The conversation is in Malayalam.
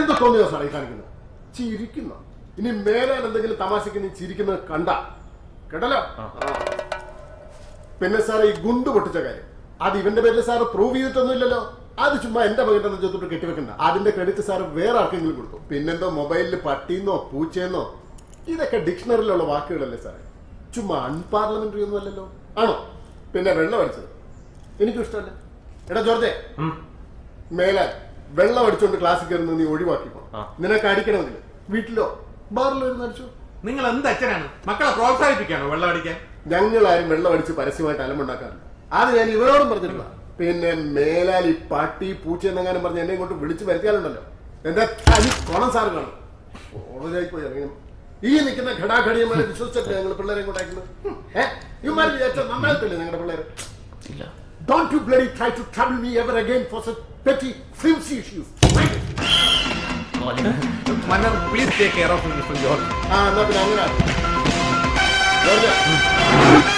എന്ത് തോന്നിയോ സാറേ ഈ കാണിക്കുന്നത് ചിരിക്കുന്ന ഇനി മേലാൽ എന്തെങ്കിലും തമാശക്ക് നീ ചിരിക്കുന്നത് കണ്ട കേട്ടല്ലോ ആ. പിന്നെ സാർ ഈ ഗുണ്ട് പൊട്ടിച്ച കാര്യം അത് ഇവന്റെ പേരിൽ സാർ പ്രൂവ് ചെയ്തിട്ടൊന്നുമില്ലല്ലോ അത് ചുമ്മാ എന്റെ മകന്റെ നെഞ്ചത്തോട്ട് കെട്ടിവെക്കണ്ട അതിന്റെ ക്രെഡിറ്റ് സാർ വേറെ ആർക്കെങ്കിലും കൊടുത്തു പിന്നെന്തോ മൊബൈലിൽ പട്ടിന്നോ പൂച്ചയെന്നോ ഇതൊക്കെ ഡിക്ഷണറിയിലുള്ള വാക്കുകളല്ലേ സാറേ ചുമ്മാ അൺപാർലമെന്ററി ഒന്നും അല്ലല്ലോ ആണോ പിന്നെ വെള്ളം അടിച്ചത് എനിക്കും ഇഷ്ടമല്ല എടാ ജോർജെ മേലാൽ വെള്ളം അടിച്ചുകൊണ്ട് ക്ലാസ്സിൽ കയറുന്നത് നീ ഒഴിവാക്കിക്കോ നിനക്ക് അടിക്കണമെങ്കിൽ വീട്ടിലോ ബാറിലോ ഇരുന്ന് അടിച്ചു നിങ്ങൾ എന്ത് അച്ഛനാണ് മക്കളെ പ്രോത്സാഹിപ്പിക്കാണോ വെള്ളം അടിക്കാൻ ഞങ്ങൾ ആരും വെള്ളം അടിച്ച് പരസ്യമായിട്ട് അലമുണ്ടാക്കാറില്ല അത് ഞാൻ ഇവരോടും പറഞ്ഞിട്ടില്ല പിന്നെ മേലാൽ ഈ പട്ടി പൂച്ച എന്നെങ്ങാനും പറഞ്ഞ് എന്നെ ഇങ്ങോട്ട് വിളിച്ചു വരുത്തിയാലുണ്ടല്ലോ എന്റെ തനി കോണം സാറ് കാണും ഓളായി പോയി ഇറങ്ങി ഈ നിൽക്കുന്ന ഘടാഘടിയന്മാരെ വിശ്വസിച്ചിട്ടില്ല ഞങ്ങൾ പിള്ളേരെ ഇങ്ങോട്ട് അയക്കുന്നത് ഏഹ് ഇവന്മാർ വിചാരിച്ചാൽ നമ്മളെത്തില്ലേ ഞങ്ങളുടെ പിള്ളേര് Don't you bloody try to trouble me ever again for such petty, flimsy issues. Mannar please take care of mister George ആ എന്നാ പിന്നെ അങ്ങനെ ജോർജ്